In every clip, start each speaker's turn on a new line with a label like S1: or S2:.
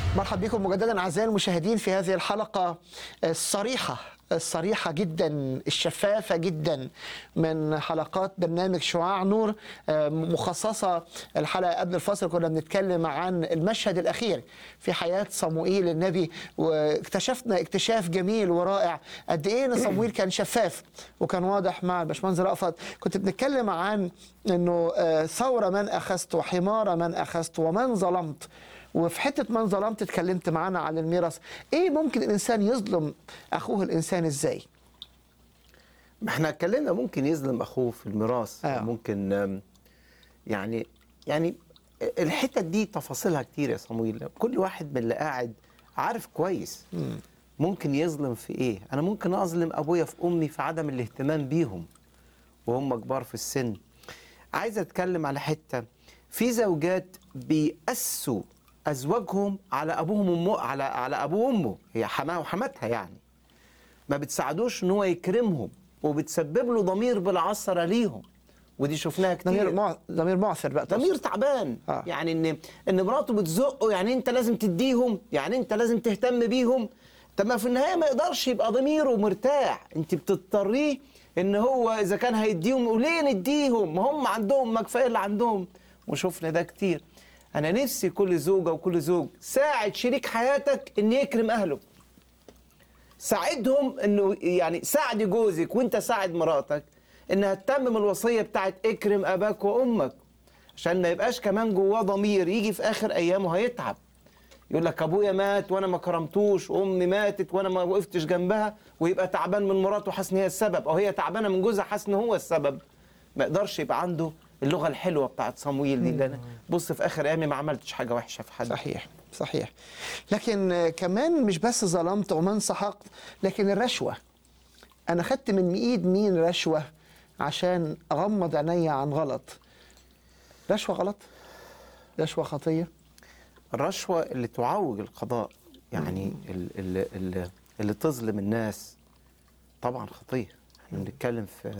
S1: مرحبا بكم مجددا اعزائي المشاهدين في هذه الحلقه الصريحه الصريحة جدا الشفافة جدا من حلقات برنامج شعاع نور مخصصة الحلقة قبل الفصل كنا بنتكلم عن المشهد الأخير في حياة صموئيل النبي واكتشفنا اكتشاف جميل ورائع قد إيه إن صموئيل كان شفاف وكان واضح مع الباشمهندس رأفت كنت بنتكلم عن إنه ثورة من أخذت وحمار من أخذت ومن ظلمت وفي حته من ظلمت اتكلمت معانا عن الميراث ايه ممكن الانسان يظلم اخوه الانسان ازاي
S2: ما احنا اتكلمنا ممكن يظلم اخوه في الميراث
S1: آه.
S2: ممكن آم، يعني يعني الحتت دي تفاصيلها كتير يا صمويل كل واحد من اللي قاعد عارف كويس ممكن يظلم في ايه انا ممكن اظلم ابويا في امي في عدم الاهتمام بيهم وهم كبار في السن عايز اتكلم على حته في زوجات بيأسوا ازواجهم على ابوهم وامه على على ابوه وامه هي حماه وحماتها يعني ما بتساعدوش ان هو يكرمهم وبتسبب له ضمير بالعثره ليهم ودي شفناها كتير
S1: ضمير مع... ضمير معثر بقى
S2: ضمير تعبان
S1: آه.
S2: آه. يعني ان ان مراته بتزقه يعني انت لازم تديهم يعني انت لازم تهتم بيهم طب ما في النهايه ما يقدرش يبقى ضميره مرتاح انت بتضطريه ان هو اذا كان هيديهم وليه نديهم ما هم عندهم ما كفايه اللي عندهم وشفنا ده كتير انا نفسي كل زوجه وكل زوج ساعد شريك حياتك ان يكرم اهله ساعدهم انه يعني ساعد جوزك وانت ساعد مراتك انها تتمم الوصيه بتاعت اكرم اباك وامك عشان ما يبقاش كمان جواه ضمير يجي في اخر ايامه هيتعب يقول لك ابويا مات وانا ما كرمتوش وامي ماتت وانا ما وقفتش جنبها ويبقى تعبان من مراته حاسس ان هي السبب او هي تعبانه من جوزها حاسس ان هو السبب ما يقدرش يبقى عنده اللغه الحلوه بتاعت صمويل دي اللي انا بص في اخر ايامي ما عملتش حاجه وحشه في حد
S1: صحيح صحيح لكن آه، كمان مش بس ظلمت ومن سحقت لكن الرشوة أنا خدت من إيد مين رشوة عشان أغمض عينيا عن غلط رشوة غلط رشوة خطية
S2: الرشوة اللي تعوج القضاء يعني ال- ال- ال- اللي تظلم الناس طبعا خطية احنا بنتكلم في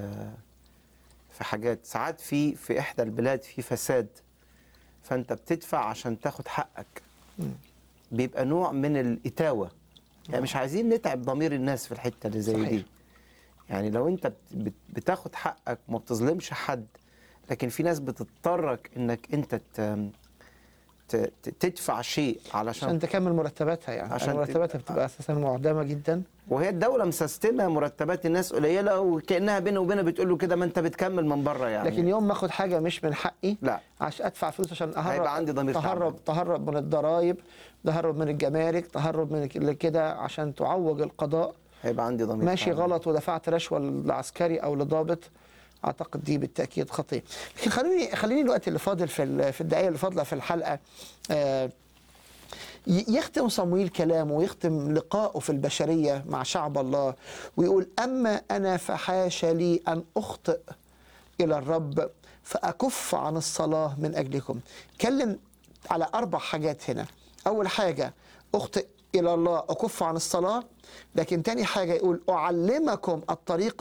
S2: في حاجات ساعات في في إحدى البلاد في فساد فأنت بتدفع عشان تاخد حقك بيبقى نوع من الإتاوة يعني مش عايزين نتعب ضمير الناس في الحتة اللي زي
S1: صحيح.
S2: دي يعني لو أنت بت- بت- بتاخد حقك وما بتظلمش حد لكن في ناس بتضطرك إنك أنت ت- ت- ت- تدفع شيء علشان
S1: عشان تكمل مرتباتها يعني
S2: عشان
S1: مرتباتها
S2: تبقى-
S1: بتبقى أساسا معدمة جدا
S2: وهي الدوله مسستمه مرتبات الناس قليله وكانها بينه وبينها بتقول له كده ما انت بتكمل من بره يعني
S1: لكن يوم ما اخد حاجه مش من حقي
S2: لا.
S1: عشان ادفع فلوس عشان اهرب
S2: هيبقى عندي ضمير
S1: تهرب تهرب من الضرائب تهرب من الجمارك تهرب من ال- كده عشان تعوج القضاء
S2: هيبقى عندي ضمير
S1: ماشي
S2: تعبان.
S1: غلط ودفعت رشوه لعسكري او لضابط اعتقد دي بالتاكيد خطيه لكن خليني خليني الوقت اللي فاضل في ال- في الدقائق اللي فاضله في الحلقه آه، ي- يختم صمويل كلامه ويختم لقائه في البشريه مع شعب الله ويقول اما انا فحاش لي ان اخطئ الى الرب فاكف عن الصلاه من اجلكم كلم على اربع حاجات هنا اول حاجه اخطئ الى الله اكف عن الصلاه لكن تاني حاجه يقول اعلمكم الطريق